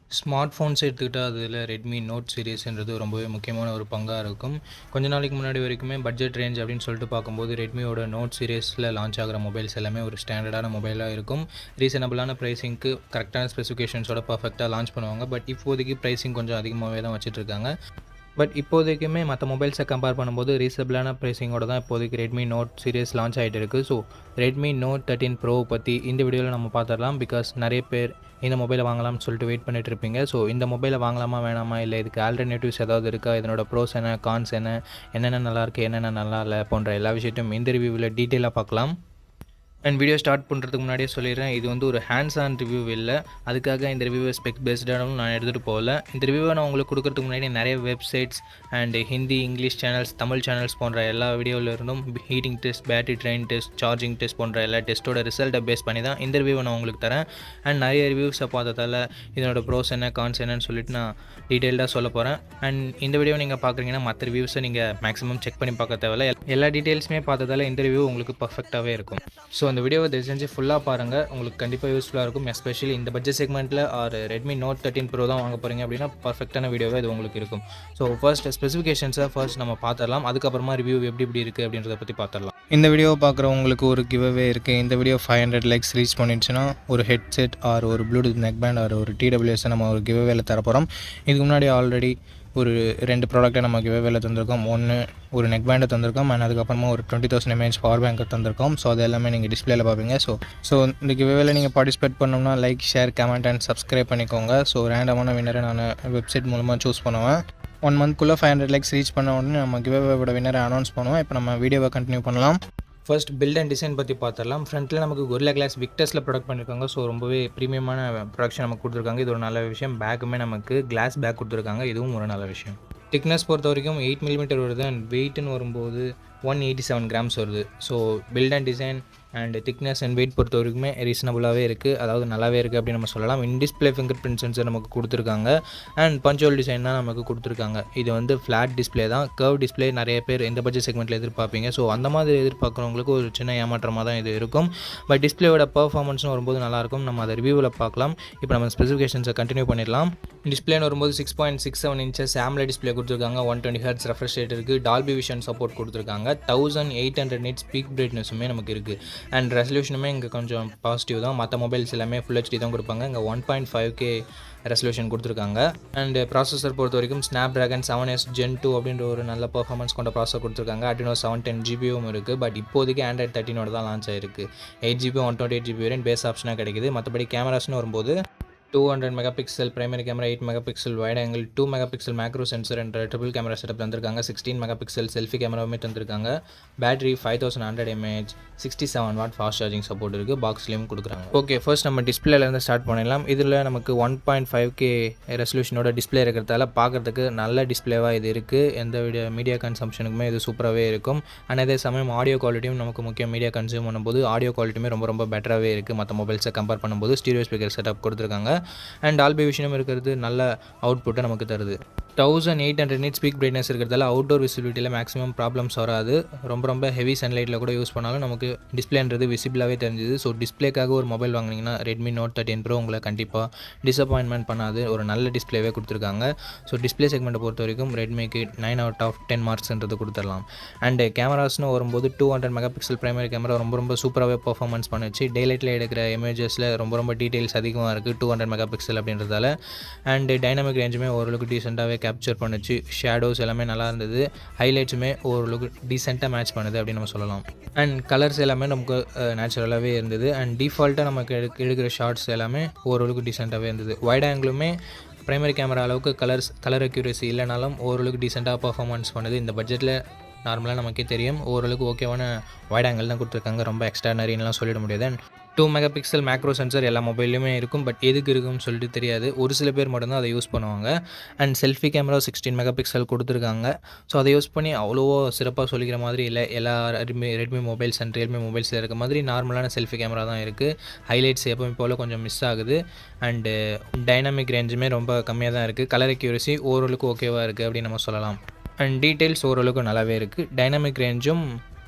smart phones எடுத்துக்கிட்டால் அதில் Redmi note சீரிஸ்ன்றது ரொம்பவே முக்கியமான ஒரு பங்காக இருக்கும் கொஞ்ச நாளைக்கு முன்னாடி வரைக்குமே பட்ஜெட் ரேஞ்ச் அப்படின்னு சொல்லிட்டு பார்க்கும்போது ரெட்மியோட நோட் சீரிஸில் லான்ச் ஆகிற மொபைல்ஸ் எல்லாமே ஒரு ஸ்டாண்டர்டான மொபைலாக இருக்கும் ரீசனபிளான ப்ரைஸிங்க்கு கரெக்டான ஸ்பெசிஃபிகேஷன்ஸோட பர்ஃபெக்டாக லான்ச் பண்ணுவாங்க பட் இப்போதைக்கு ப்ரைஸிங் கொஞ்சம் அதிகமாகவே தான் வச்சுட்டு இருக்காங்க பட் இப்போதைக்குமே மற்ற மொபைல்ஸை கம்பேர் பண்ணும்போது ரீசனபிளான ப்ரைஸிங்கோட தான் இப்போதைக்கு ரெட்மி நோட் சீரிஸ் லான்ச் ஆகிட்டு இருக்குது so Redmi Note thirteen Pro பற்றி இந்த வீடியோவில் நம்ம பார்த்துடலாம் பிகாஸ் நிறைய பேர் இந்த மொபைலை வாங்கலாம்னு சொல்லிட்டு வெயிட் பண்ணிட்டு இருப்பீங்க ஸோ இந்த மொபைலை வாங்கலாமா வேணாமா இல்லை இதுக்கு ஆல்டர்னேட்டிவ்ஸ் ஏதாவது இருக்கா இதனோட ப்ரோஸ் என்ன கான்ஸ் என்ன என்னென்ன நல்லா இருக்குது என்னென்ன நல்லா இல்லை போன்ற எல்லா விஷயத்தையும் இந்த ரிவ்யூவில் டீட்டெயிலாக பார்க்கலாம் அண்ட் வீடியோ ஸ்டார்ட் பண்ணுறதுக்கு முன்னாடியே சொல்லிடுறேன் இது வந்து ஒரு ஹேண்ட்ஸ் ஆன் ரிவ்யூ இல்லை அதுக்காக இந்த ரிவ்யூவை ஸ்பெக் பேஸ்டாகவும் நான் எடுத்துகிட்டு போகல இந்த ரிவ்யூவை நான் உங்களுக்கு கொடுக்கறதுக்கு முன்னாடி நிறைய websites and Hindi English channels Tamil channels போன்ற எல்லா வீடியோவில் இருந்தும் heating test battery drain test charging test போன்ற எல்லா டெஸ்ட்டோட ரிசல்ட்டை பேஸ் பண்ணி தான் இந்த ரிவ்யூவை நான் உங்களுக்கு தரேன் அண்ட் நிறைய ரிவ்யூஸை பார்த்ததால இதனோட ப்ரோஸ் என்ன கான்ஸ் என்னன்னு சொல்லிட்டு நான் டீட்டெயில்டாக சொல்ல போகிறேன் அண்ட் இந்த வீடியோ நீங்கள் பார்க்குறீங்கன்னா மற்ற ரிவ்யூஸை நீங்கள் மேக்ஸிமம் செக் பண்ணி பார்க்க தேவையில்ல எல்லா டீட்டெயில்ஸுமே பார்த்ததால இந்த ரிவ்யூ உங்களுக்கு பர்ஃபெக்டாகவே இருக்கும் ஸோ அந்த வீடியோவை தயவு செஞ்சு ஃபுல்லாக பாருங்கள் உங்களுக்கு கண்டிப்பாக யூஸ்ஃபுல்லாக இருக்கும் எஸ்பெஷலி இந்த பட்ஜெட் செக்மெண்ட்டில் or Redmi Note thirteen Pro தான் வாங்க போகிறீங்க அப்படின்னா பர்ஃபெக்டான வீடியோவே இது உங்களுக்கு இருக்கும் ஸோ ஃபர்ஸ்ட் ஸ்பெசிஃபிகேஷன்ஸை ஃபர்ஸ்ட் நம்ம பார்த்துடலாம் அதுக்கப்புறமா ரிவ்யூ எப்படி எப்படி இருக்குது அப்படின்றத பற்றி பார்த்துடலாம் இந்த வீடியோ பார்க்குறவங்களுக்கு ஒரு கிவ்வே இருக்குது இந்த video five hundred likes reach பண்ணிடுச்சுன்னா ஒரு ஹெட்செட் ஆர் ஒரு ப்ளூடூத் நெக் பேண்ட் ஆர் ஒரு டிடபிள்யூஎஸ் நம்ம ஒரு கிவ்வேல தர போகிறோம் இதுக்கு முன்னாடி ஆல்ரெடி ஒரு ரெண்டு ப்ராடக்ட்டை நம்ம கிவ்வேல தந்திருக்கோம் ஒன்று ஒரு நெக் பேண்டை தந்திருக்கோம் அண்ட் அதுக்கப்புறமா ஒரு டுவெண்ட்டி தௌசண்ட் எம்ஏஹெச் பவர் பேங்க்கை தந்திருக்கோம் ஸோ அது எல்லாமே நீங்கள் டிஸ்பிளேல பார்ப்பீங்க ஸோ ஸோ இந்த கிவ்வேல நீங்கள் பார்ட்டிசிபேட் பண்ணோம்னா like share comment and subscribe பண்ணிக்கோங்க ஸோ ரேண்டமான வின்னரை நான் வெப்சைட் மூலமாக சூஸ் பண்ணுவேன் ஒன் மந்த்க்குள்ளே ஃபைவ் ஹண்ட்ரட் லைக்ஸ் ரீச் பண்ண உடனே நம்ம கிவ்வேவோட வின்னரை அனௌன்ஸ் பண்ணுவோம் இப்போ நம்ம வீடியோவை கண்டினியூ பண்ணலாம் ஃபர்ஸ்ட் பில்ட் அண்ட் டிசைன் பற்றி பார்த்துடலாம் ஃப்ரண்ட்டில் நமக்கு கொரில்லா கிளாஸ் விக்டர்ஸில் ப்ரொடக்ட் பண்ணியிருக்காங்க ஸோ ரொம்பவே ப்ரீமியமான ப்ரொடக்ஷன் நமக்கு கொடுத்துருக்காங்க இது ஒரு நல்ல விஷயம் பேக்குமே நமக்கு கிளாஸ் பேக் கொடுத்துருக்காங்க இதுவும் ஒரு நல்ல விஷயம் திக்னஸ் பொறுத்த வரைக்கும் எயிட் மில்லிமீட்டர் வருது அண்ட் வெயிட்னு வரும்போது ஒன் எயிட்டி செவன் கிராம்ஸ் வருது so build and design and thickness and weight பொறுத்த வரைக்குமே ரீசனபுளாகவே இருக்குது அதாவது நல்லாவே இருக்குது அப்படின்னு நம்ம சொல்லலாம் in display finger print sensor நமக்கு கொடுத்துருக்காங்க அண்ட் பஞ்சோல் டிசைன் தான் நமக்கு கொடுத்துருக்காங்க இது வந்து ஃப்ளாட் டிஸ்பிளே தான் கர்வ் டிஸ்பிளே நிறைய பேர் எந்த பட்ஜெட் செக்மெண்ட்டில் எதிர்பார்ப்பீங்க ஸோ அந்த மாதிரி எதிர்பார்க்குறவங்களுக்கு ஒரு சின்ன ஏமாற்றமாக தான் இது இருக்கும் பட் டிஸ்பிளேயோட பர்ஃபார்மன்ஸ்னு வரும்போது நல்லாயிருக்கும் நம்ம அதை ரிவ்யூவில் பார்க்கலாம் இப்போ நம்ம ஸ்பெசிஃபிகேஷன்ஸை கண்டினியூ பண்ணிடலாம் டிஸ்பிளேன்னு வரும்போது six point six seven inches AMOLED display கொடுத்துருக்காங்க one twenty hertz refresh rate இருக்குது டால்பி விஷன் சப்போர்ட் கொடுத்துருக்காங்க thousand eight hundred nit peak பிரைட்னஸுமே நமக்கு இருக்குது அண்ட் ரெசல்யூஷனுமே இங்கே கொஞ்சம் பாசிட்டிவ் தான் மற்ற மொபைல்ஸ் எல்லாமே ஃபுல் ஹெச்டி தான் கொடுப்பாங்க இங்கே one point five K resolution கொடுத்துருக்காங்க அண்ட் ப்ராசஸர் பொறுத்த வரைக்கும் Snapdragon seven S gen two அப்படின்ற ஒரு நல்ல பர்ஃபார்மன்ஸ் கொண்ட ப்ராசஸர் கொடுத்துருக்காங்க அட்ரினோ செவன் டென் ஜிபியும் இருக்குது பட் இப்போதைக்கு ஆண்ட்ராய்ட் தேர்ட்டினோட தான் லான்ச் ஆயிருக்கு eight GB one twenty eight GB வரையும் பேஸ் ஆப்ஷனாக கிடைக்குது மற்றபடி கேமராஸ்னு வரும்போது two hundred megapixel primary camera eight megapixel wide angle two megapixel macro sensor என்ற ட்ரிபிள் கேமரா செட்டப் தந்திருக்காங்க சிக்ஸ்டீன் மெகா பிக்சல் செல்ஃபி கேமராவுமே தந்திருக்காங்க battery five thousand hundred mAh sixty seven watt fast charging support இருக்குது பாக்ஸ்லேயும் கொடுக்குறாங்க okay first நம்ம டிஸ்பிளேலேருந்து start பண்ணிடலாம் இதில் நமக்கு ஒன் பாயிண்ட் ஃபைவ் கே ரெசல்யூஷனோட டிஸ்பிளே இருக்கிறதால பார்க்குறதுக்கு நல்ல டிஸ்பிளேவாக இது இருக்குது எந்த வீடியோ மீடியா கன்சம்ஷனுக்குமே இது சூப்பராகவே இருக்கும் அண்ட் அதே சமயம் ஆடியோ குவாலிட்டியும் நமக்கு முக்கியம் மீடியா கன்சியூம் பண்ணும்போது ஆடியோ குவாலிட்டியுமே ரொம்ப ரொம்ப பெட்டராகவே இருக்குது மற்ற மொபைல்ஸை கம்பேர் பண்ணும்போது ஸ்டீரியோ ஸ்பீக்கர் செட்டப் கொடுத்துருக்காங்க அண்ட் ஆல்பி விஷயம் இருக்கிறது நல்ல அவுட்புட்டை நமக்கு தருது thousand eight hundred nit peak brightness இருக்கிறதால அவுட்டோர் விசிபிலிட்டியில் மேக்ஸிமம் ப்ராப்ளம்ஸ் வராது ரொம்ப ரொம்ப ஹெவி சன்லைட்டில் கூட யூஸ் பண்ணாலும் நமக்கு டிஸ்பிளேன்றது விசிபிளாகவே தெரிஞ்சுது ஸோ டிஸ்பிளேக்காக ஒரு மொபைல் வாங்கினீங்கன்னா ரெட்மி நோட் தேர்ட்டின் ப்ரோ உங்களை கண்டிப்பாக டிசப்பாயின்மெண்ட் பண்ணாது ஒரு நல்ல டிஸ்பிளேவே கொடுத்துருக்காங்க ஸோ டிஸ்பிளே செக்மெண்ட்டை பொறுத்த வரைக்கும் ரெட்மிக்கு நைன் அவுட் ஆஃப் டென் மார்க்ஸ்ன்றது கொடுத்துடலாம் அண்ட் கேமராஸ்னு வரும்போது two hundred megapixel primary camera ரொம்ப ரொம்ப சூப்பராகவே பர்ஃபார்மன்ஸ் பண்ணுச்சு டே லைட்டில் எடுக்கிற இமேஜஸில் ரொம்ப ரொம்ப டீட்டெயில்ஸ் அதிகமாக இருக்குது டூ ஹண்ட்ரட் மெகா பிக்சல் அப்படின்றதால அண்ட் டைனமிக் ரேஞ்சுமே ஓரளவுக்கு டீசெண்டாகவே கேப்சர் பண்ணுச்சு ஷேடோஸ் எல்லாமே நல்லா இருந்தது ஹைலைட்ஸுமே ஓரளவுக்கு டீசெண்டாக மேட்ச் பண்ணுது அப்படின்னு நம்ம சொல்லலாம் அண்ட் கலர்ஸ் எல்லாமே நமக்கு நேச்சுரலாகவே இருந்தது அண்ட் டிஃபால்ட்டாக நமக்கு எடுக்க எடுக்கிற ஷார்ட்ஸ் எல்லாமே ஓரளவுக்கு டீசெண்டாகவே இருந்தது வைட் ஆங்கிளுமே ப்ரைமரி கேமரா அளவுக்கு கலர்ஸ் கலர் அக்யூரசி இல்லைனாலும் ஓரளவுக்கு டீசெண்டாக பர்ஃபார்மன்ஸ் பண்ணுது இந்த பட்ஜெட்டில் நார்மலாக நமக்கே தெரியும் ஓரளவுக்கு ஓகேவான வைட் ஆங்கிள் தான் கொடுத்துருக்காங்க ரொம்ப எக்ஸ்ட்ரானரின்லாம் சொல்லிட முடியாது and two megapixel macro sensor எல்லா மொபைல்லையுமே இருக்கும் பட் எதுக்கு இருக்குன்னு சொல்லிட்டு தெரியாது ஒரு சில பேர் மட்டும்தான் அதை யூஸ் பண்ணுவாங்க and selfie camera sixteen megapixel கொடுத்துருக்காங்க ஸோ அதை யூஸ் பண்ணி அவ்வளோவோ சிறப்பாக சொல்லிக்கிற மாதிரி இல்லை எல்லா Redmi Redmi mobiles and Realme மொபைல்ஸில் இருக்க மாதிரி நார்மலான செல்ஃபி கேமரா தான் இருக்குது ஹைலைட்ஸ் எப்பவும் போல் கொஞ்சம் மிஸ் ஆகுது அண்டு டைனாமிக் ரேஞ்சுமே ரொம்ப கம்மியாக தான் இருக்குது கலர் அக்யூரசி ஓரளவுக்கு ஓகேவாக இருக்குது அப்படின்னு நம்ம சொல்லலாம் அண்ட் டீட்டெயில்ஸ் ஓரளவுக்கு நல்லாவே இருக்குது டைனாமிக் ரேஞ்சும்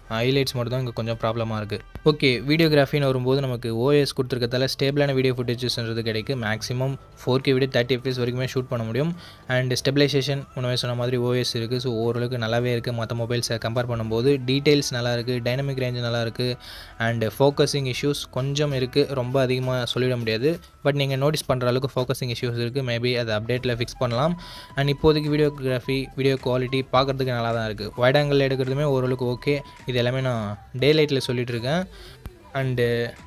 ஹைலைட்ஸ் மட்டும் தான் இங்கே கொஞ்சம் ப்ராப்ளமாக இருக்குது ஓகே வீடியோகிராஃபின்னு வரும்போது நமக்கு ஓஎஸ் கொடுத்துருக்கதால ஸ்டேபிளான வீடியோ ஃபுட்டேஜஸ்ன்றது கிடைக்கும் maximum four K video thirty fps வரைக்குமே ஷூட் பண்ண முடியும் அண்ட் ஸ்டெபிலைசேஷன் முன்னே சொன்ன மாதிரி ஓஎஸ் இருக்குது ஸோ ஓரளவுக்கு நல்லாவே இருக்குது மற்ற மொபைல்ஸை கம்பேர் பண்ணும்போது டீட்டெயில்ஸ் நல்லா இருக்குது டைனமிக் ரேஞ்ச் நல்லா இருக்குது அண்ட் ஃபோக்கஸிங் இஷ்யூஸ் கொஞ்சம் இருக்குது ரொம்ப அதிகமாக சொல்லிட முடியாது பட் நீங்கள் நோட்டீஸ் பண்ணுற அளவுக்கு ஃபோக்கஸிங் இஷ்யூஸ் இருக்குது மேபி அதை அப்டேட்டில் ஃபிக்ஸ் பண்ணலாம் அண்ட் இப்போதைக்கு வீடியோகிராஃபி வீடியோ குவாலிட்டி பார்க்குறதுக்கு நல்லா தான் இருக்குது வைட் ஆங்கிள் எடுக்கிறதுமே ஓரளவுக்கு ஓகே இது எல்லாமே நான் டே லைட்டில் சொல்லிட்டு இருக்கேன் அண்டு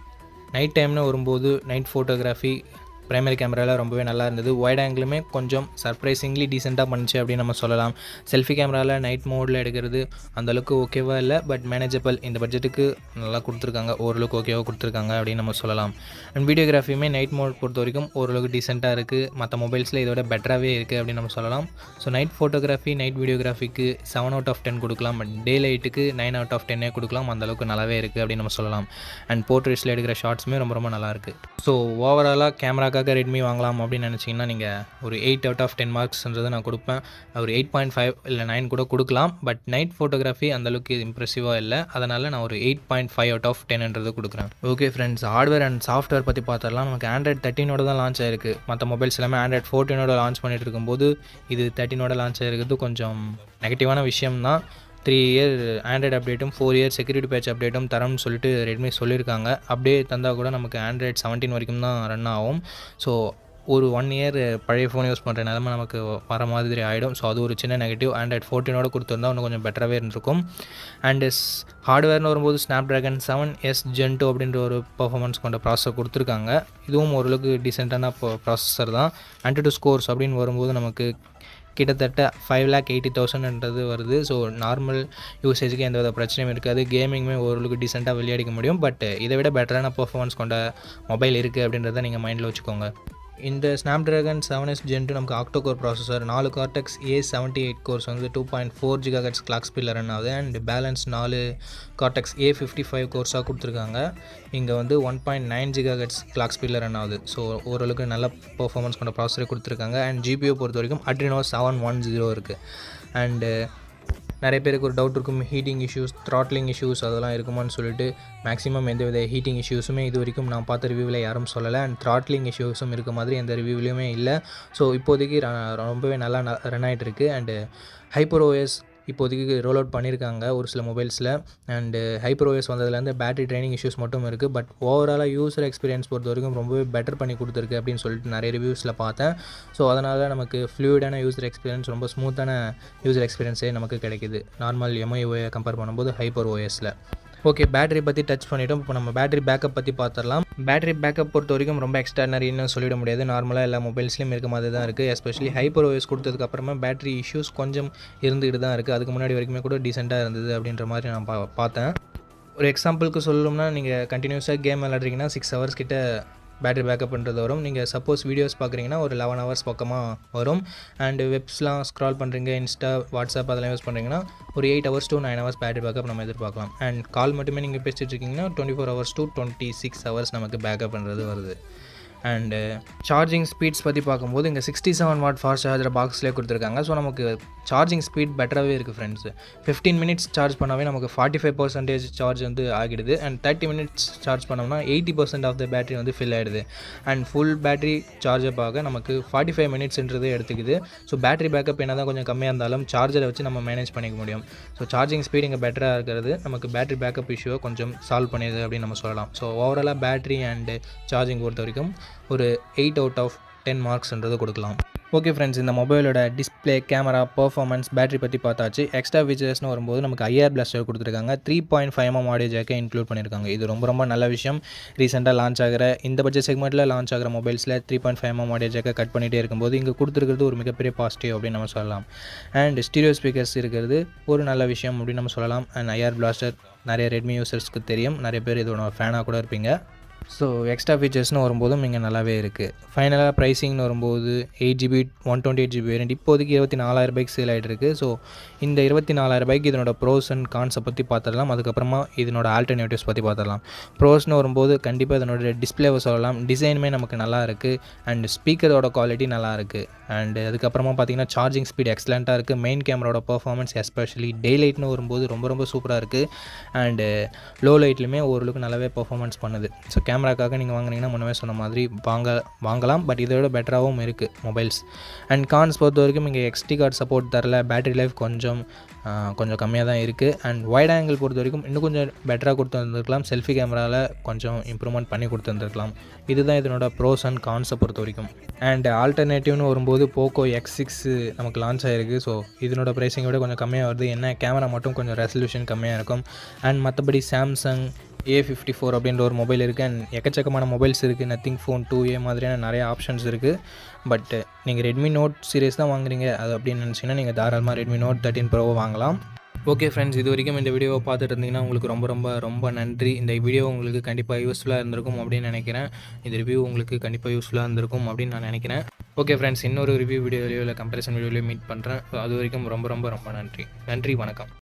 நைட் டைம்னு வரும்போது நைட் ஃபோட்டோகிராஃபி ப்ரைமரி கேமராவில் ரொம்பவே நல்லா இருந்தது வைட் ஆங்கிளுமே கொஞ்சம் சர்ப்ரைசிங்லி டீசெண்டாக பண்ணுச்சு அப்படின்னு நம்ம சொல்லலாம் செல்ஃபி கேமராவில் நைட் மோடில் எடுக்கிறது அந்தளவுக்கு ஓகேவா இல்லை பட் மேனேஜபிள் இந்த பட்ஜெட்டுக்கு நல்லா கொடுத்துருக்காங்க ஓரளவுக்கு ஓகேவாக கொடுத்துருக்காங்க அப்படின்னு நம்ம சொல்லலாம் அண்ட் வீடியோகிராஃபியுமே நைட் மோட் பொறுத்த வரைக்கும் ஓரளவுக்கு டீசெண்டாக இருக்குது மற்ற மொபைல்ஸில் இதோட பெட்டராகவே இருக்குது அப்படின்னு நம்ம சொல்லலாம் ஸோ நைட் ஃபோட்டோகிராஃபி நைட் வீடியோகிராஃபிக்கு செவன் அவுட் ஆஃப் டென் கொடுக்கலாம் பட் டே லைட்டுக்கு நைன் அவுட் ஆஃப் டென்னே கொடுக்கலாம் அந்தளவுக்கு நல்லாவே இருக்குது அப்படின்னு நம்ம சொல்லலாம் அண்ட் போர்ட்ரேட்ஸில் எடுக்கிற ஷார்ட்ஸுமே ரொம்ப ரொம்ப நல்லா இருக்குது ஸோ ஓவராலாக கேமராக்காக ரெட்மி வாங்கலாம் அப்படின்னு நினச்சிங்கன்னா நீங்கள் ஒரு எயிட் அவுட் ஆஃப் டென் மார்க்ஸ்ன்றதை நான் கொடுப்பேன் ஒரு எயிட் பாயிண்ட் ஃபைவ் இல்லை நைன் கூட கொடுக்கலாம் பட் நைட் ஃபோட்டோகிராஃபி அந்தளவுக்கு இம்ப்ரெசிவாக இல்லை அதனால் நான் ஒரு eight point five out of டென்ன்றது கொடுக்குறேன் okay friends hardware and software பற்றி பார்த்தரலாம் நமக்கு ஆண்ட்ராய்ட் தேர்ட்டினோட தான் லான்ச் ஆயிருக்கு மற்ற மொபைல்ஸ் எல்லாமே ஆண்ட்ராய்ட் ஃபோர்டீனோட லான்ச் பண்ணிட்டு இருக்கும்போது இது தேர்ட்டினோட லான்ச் ஆயிருக்கிறது கொஞ்சம் நெகட்டிவான விஷயம் தான் த்ரீ இயர் ஆண்ட்ராய்டு அப்டேட்டும் ஃபோர் இயர் செக்யூரிட்டி பேட்ச் அப்டேட்டும் தரம்னு சொல்லிட்டு ரெட்மி சொல்லியிருக்காங்க அப்படியே தந்தால் கூட நமக்கு ஆண்ட்ராய்ட் செவன்டீன் வரைக்கும் தான் ரன் ஆகும் ஸோ ஒரு ஒன் இயர் பழைய ஃபோன் யூஸ் பண்ணுற நிலமை நமக்கு வர மாதிரி ஆகிடும் ஸோ அது ஒரு சின்ன நெகட்டிவ் ஆண்ட்ராய்ட் ஃபோர்டீனோட கொடுத்துருந்தா இன்னும் கொஞ்சம் பெட்டராகவே இருந்திருக்கும் அண்ட் ஹார்ட்வேர்னு வரும்போது Snapdragon seven S gen two அப்படின்ற ஒரு பர்ஃபார்மன்ஸ் கொண்ட ப்ராசஸர் கொடுத்துருக்காங்க இதுவும் ஓரளவுக்கு டீசெண்டான ப்ராசஸர் தான் ஆன்டி டூ ஸ்கோர்ஸ் அப்படின்னு வரும்போது நமக்கு கிட்டத்தட்ட ஃபைவ் லேக் எயிட்டி தௌசண்ட்ன்றது வருது ஸோ நார்மல் யூசேஜுக்கு எந்த வித பிரச்சனையும் இருக்காது கேமிங்குமே ஓரளவுக்கு டீசெண்டாக விளையாடிக்க முடியும் பட் இதை விட பெட்டரான பர்ஃபார்மன்ஸ் கொண்ட மொபைல் இருக்குது அப்படின்றத நீங்கள் மைண்டில் வச்சுக்கோங்க இந்த Snapdragon seven S gen two நமக்கு ஆக்டோகோர் ப்ராசஸர் நாலு cortex A seventy eight cores வந்து two point four gigahertz clock ஸ்பீடில் ரன் ஆகுது அண்ட் பேலன்ஸ் நாலு கார்டெக்ஸ் ஏ ஃபிஃப்டி ஃபைவ் கோர்ஸாக கொடுத்துருக்காங்க இங்கே வந்து one point nine gigahertz clock ஸ்பீடில் ரன் ஆகுது ஸோ ஓரளவுக்கு நல்ல பர்ஃபார்மன்ஸ் கொண்ட ப்ராசஸரே கொடுத்துருக்காங்க அண்ட் ஜிபிஓ பொறுத்த வரைக்கும் அட்ரினோ செவன் ஒன் ஜீரோ இருக்குது அண்டு நிறைய பேருக்கு ஒரு டவுட் இருக்கும் ஹீட்டிங் இஷ்யூஸ் த்ராட்லிங் இஷ்யூஸ் அதெல்லாம் இருக்குமான்னு சொல்லிட்டு மேக்ஸிமம் எந்த வித ஹீட்டிங் இஷ்யூஸுமே இது வரைக்கும் நான் பார்த்த ரிவ்யூவில் யாரும் சொல்லலை அண்ட் த்ராட்லிங் இஷ்யூஸும் இருக்க மாதிரி எந்த ரிவ்யூலையுமே இல்லை ஸோ இப்போதைக்கு ர- ரொம்பவே நல்லா ரன் ஆகிட்டு இருக்கு அண்டு ஹைப்பர் ஓஎஸ் இப்போதைக்கு ரோல் அவுட் பண்ணியிருக்காங்க ஒரு சில மொபைல்ஸில் அண்டு ஹைப்பர் ஓஎஸ் வந்ததுலேருந்து பேட்டரி ட்ரைனிங் இஷ்யூஸ் மட்டும் இருக்குது பட் ஓவராலாக யூசர் எக்ஸ்பீரியன்ஸ் பொறுத்த வரைக்கும் ரொம்பவே பெட்டர் பண்ணி கொடுத்துருக்கு அப்படின்னு சொல்லிட்டு நிறைய ரிவ்யூஸில் பார்த்தேன் ஸோ அதனால் நமக்கு ஃப்ளூயிடான யூசர் எக்ஸ்பீரியன்ஸ் ரொம்ப ஸ்மூத்தான யூசர் எக்ஸ்பீரியன்ஸே நமக்கு கிடைக்குது நார்மல் எம்ஐஓயை கம்பேர் பண்ணும்போது ஹைப்பர் ஓஎஸில் ஓகே பேட்டரி பற்றி டச் பண்ணிட்டோம் இப்போ நம்ம பேட்டரி பேக்கப் பற்றி பார்த்துடலாம் பேட்டரி பேக்கப் பொறுத்த வரைக்கும் ரொம்ப எக்ஸ்ட்ரானரின்னு சொல்லிட முடியாது நார்மலாக எல்லா மொபைல்ஸ்லையும் இருக்க மாதிரி தான் இருக்குது எஸ்பெஷலி ஹைப்பர் ஓஎஸ் கொடுத்ததுக்கு அப்புறமா பேட்டரி இஷ்யூஸ் கொஞ்சம் இருந்துகிட்டு தான் இருக்குது அதுக்கு முன்னாடி வரைக்குமே கூட டீசெண்டாக இருந்தது அப்படின்ற மாதிரி நான் பா பார்த்தேன் ஒரு எக்ஸாம்பிளுக்கு சொல்லணும்னா நீங்கள் கண்டினியூஸாக கேம் விளாட்றீங்கன்னா சிக்ஸ் ஹவர்ஸ் கிட்ட பேட்டரி பேக்கப்ன்றது வரும் நீங்கள் சப்போஸ் வீடியோஸ் பார்க்குறீங்கன்னா ஒரு லெவன் ஹவர்ஸ் பக்கமாக வரும் அண்ட் வெப்ஸ்லாம் ஸ்க்ரால் பண்ணுறீங்க இன்ஸ்டா வாட்ஸ்அப் அதெல்லாம் யூஸ் பண்ணுறீங்கன்னா ஒரு eight hours to nine hours battery backup நம்ம எதிர்பார்க்கலாம் அண்ட் கால் மட்டுமே நீங்கள் பேசிட்டு இருக்கீங்கன்னா twenty four hours to twenty six hours நமக்கு பேக்கப்ன்றது வருது அண்டு சார்ஜிங் ஸ்பீட்ஸ் பற்றி பார்க்கும்போது இங்கே sixty seven watt fast charger பாக்ஸ்லேயே கொடுத்துருக்காங்க ஸோ நமக்கு சார்ஜிங் ஸ்பீட் பெட்டராகவே இருக்குது ஃப்ரெண்ட்ஸ் ஃபிஃப்டீன் மினிட்ஸ் சார்ஜ் பண்ணாவே நமக்கு ஃபார்ட்டி ஃபைவ் பர்சன்டேஜ் சார்ஜ் வந்து ஆகிடுது அண்ட் தேர்ட்டி மினிட்ஸ் சார்ஜ் பண்ணோம்னா eighty percent of the battery வந்து ஃபில் ஆகிடுது அண்ட் ஃபுல் பேட்டரி சார்ஜப் ஆக நமக்கு ஃபார்ட்டி ஃபைவ் மினிட்ஸ்ன்றது எடுத்துக்குது ஸோ பேட்டரி பேக்கப் என்ன தான் கொஞ்சம் கம்மியாக இருந்தாலும் சார்ஜரை வச்சு நம்ம மேனேஜ் பண்ணிக்க முடியும் ஸோ சார்ஜிங் ஸ்பீட் இங்கே பெட்டராக இருக்கிறது நமக்கு பேட்டரி பேக்கப் இஷ்யூவை கொஞ்சம் சால்வ் பண்ணிடுது அப்படின்னு நம்ம சொல்லலாம் ஸோ ஓவராலாக பேட்டரி அண்டு சார்ஜிங் பொறுத்த வரைக்கும் ஒரு எயிட் அவுட் ஆஃப் டென் மார்க்ஸ்ன்றது கொடுக்கலாம் ஓகே ஃப்ரெண்ட்ஸ் இந்த மொபைலோட டிஸ்ப்ளே கேமரா பர்ஃபார்மன்ஸ் பேட்டரி பற்றி பார்த்தாச்சு எக்ஸ்ட்ரா ஃபீச்சர்ஸ்னு வரும்போது நமக்கு ஐஆர் பிளாஸ்டர் கொடுத்துருக்காங்க three point five M audio ஜாக்கை இன்க்ளூட் பண்ணியிருக்காங்க இது ரொம்ப ரொம்ப நல்ல விஷயம் ரீசெண்டாக லான்ச் ஆகிற இந்த பட்ஜெட் செக்மெண்ட்டில் லான்ச் ஆகிற மொபைல்ஸில் three point five M audio ஜாக்கை கட் பண்ணிகிட்டே இருக்கும்போது இங்கே கொடுத்துருக்கிறது ஒரு மிகப்பெரிய பாசிட்டிவ் அப்படின்னு நம்ம சொல்லலாம் அண்ட் ஸ்டீரியோ ஸ்பீக்கர்ஸ் இருக்கிறது ஒரு நல்ல விஷயம் அப்படின்னு நம்ம சொல்லலாம் அண்ட் ஐஆர் பிளாஸ்டர் நிறைய ரெட்மி யூசர்ஸ்க்கு தெரியும் நிறைய பேர் இதோட ஃபேனாக கூட இருப்பீங்க ஸோ எக்ஸ்ட்ரா ஃபீச்சர்ஸ்னு வரும்போதும் இங்கே நல்லாவே இருக்குது ஃபைனலாக ப்ரைஸிங்னு வரும்போது eight GB one twenty eight GB variant இப்போதைக்கு இருபத்தி நாலாயிரம் ரூபாய்க்கு சேல் ஆகிட்டு இருக்கு ஸோ இந்த இருபத்தி நாலாயிரம் ரூபாய்க்கு இதனோட ப்ரோஸ் அண்ட் கான்ஸை பற்றி பார்த்துடலாம் அதுக்கப்புறமா இதனோட ஆல்டர்னேட்டிவ்ஸ் பற்றி பார்த்துடலாம் ப்ரோஸ்னு வரும்போது கண்டிப்பாக இதனோட டிஸ்பிளேவை சொல்லலாம் டிசைனுமே நமக்கு நல்லா இருக்குது அண்ட் ஸ்பீக்கரோட குவாலிட்டி நல்லா இருக்குது அண்ட் அதுக்கப்புறமா பார்த்தீங்கன்னா சார்ஜிங் ஸ்பீட் எக்ஸலண்ட்டாக இருக்குது மெயின் கேமராவோட பர்ஃபார்மன்ஸ் எஸ்பெஷலி டே லைட்னு வரும்போது ரொம்ப ரொம்ப சூப்பராக இருக்குது அண்டு லோ லைட்லையுமே ஓரளவுக்கு நல்லாவே பர்ஃபார்மன்ஸ் பண்ணுது ஸோ கேமராக்காக நீங்கள் வாங்குனீங்கன்னா முன்னவே சொன்ன மாதிரி வாங்க வாங்கலாம் பட் இதை விட பெட்டராகவும் இருக்குது மொபைல்ஸ் அண்ட் கான்ஸ் பொறுத்த வரைக்கும் இங்கே எக்ஸ்டி கார்டு சப்போர்ட் தரல பேட்டரி லைஃப் கொஞ்சம் ஆஹ், கொஞ்சம் கம்மியாக தான் இருக்குது அண்ட் வைட் ஆங்கிள் பொறுத்த வரைக்கும் இன்னும் கொஞ்சம் பெட்டராக கொடுத்து வந்திருக்கலாம் செல்ஃபி கேமராவில் கொஞ்சம் இம்ப்ரூவ்மெண்ட் பண்ணி கொடுத்து வந்திருக்கலாம் இதுதான் இதனோட ப்ரோஸ் அண்ட் கான்ஸை பொறுத்த வரைக்கும் அண்ட் ஆல்டர்னேட்டிவ்னு வரும்போது போக்கோ எக்ஸ் சிக்ஸ் நமக்கு லான்ச் ஆகிருக்கு ஸோ இதனோட ப்ரைஸிங்கை விட கொஞ்சம் கம்மியாக வருது என்ன கேமரா மட்டும் கொஞ்சம் ரெசல்யூஷன் கம்மியாக இருக்கும் அண்ட் மற்றபடி சாம்சங் ஏ ஃபிஃப்டி ஃபோர் அப்படின்ற ஒரு மொபைல் இருக்குது அண்ட் எக்கச்சக்கமான மொபைல்ஸ் இருக்குது நத்திங் ஃபோன் டூ ஏ மாதிரியான நிறைய ஆப்ஷன்ஸ் இருக்குது பட் நீங்கள் ரெட்மி நோட் சீரிஸ் தான் வாங்குறீங்க அது அப்படின்னு நினச்சிங்கன்னா நீங்கள் தாராளமாக ரெட்மி நோட் தேர்ட்டின் ப்ரோவை வாங்கலாம் ஓகே ஃப்ரெண்ட்ஸ் இது வரைக்கும் இந்த வீடியோவை பார்த்துட்டு இருந்தீங்கன்னா உங்களுக்கு ரொம்ப ரொம்ப ரொம்ப நன்றி இந்த வீடியோ உங்களுக்கு கண்டிப்பாக யூஸ்ஃபுல்லாக இருந்திருக்கும் அப்படின்னு நினைக்கிறேன் இந்த ரிவ்யூ உங்களுக்கு கண்டிப்பாக யூஸ்ஃபுல்லாக இருந்திருக்கும் அப்படின்னு நான் நினைக்கிறேன் ஓகே ஃப்ரெண்ட்ஸ் இன்னொரு ரிவ்யூ வீடியோலையோ இல்லை கம்பேரிசன் வீடியோலையோ மீட் பண்ணுறேன் அது வரைக்கும் ரொம்ப ரொம்ப ரொம்ப நன்றி நன்றி வணக்கம்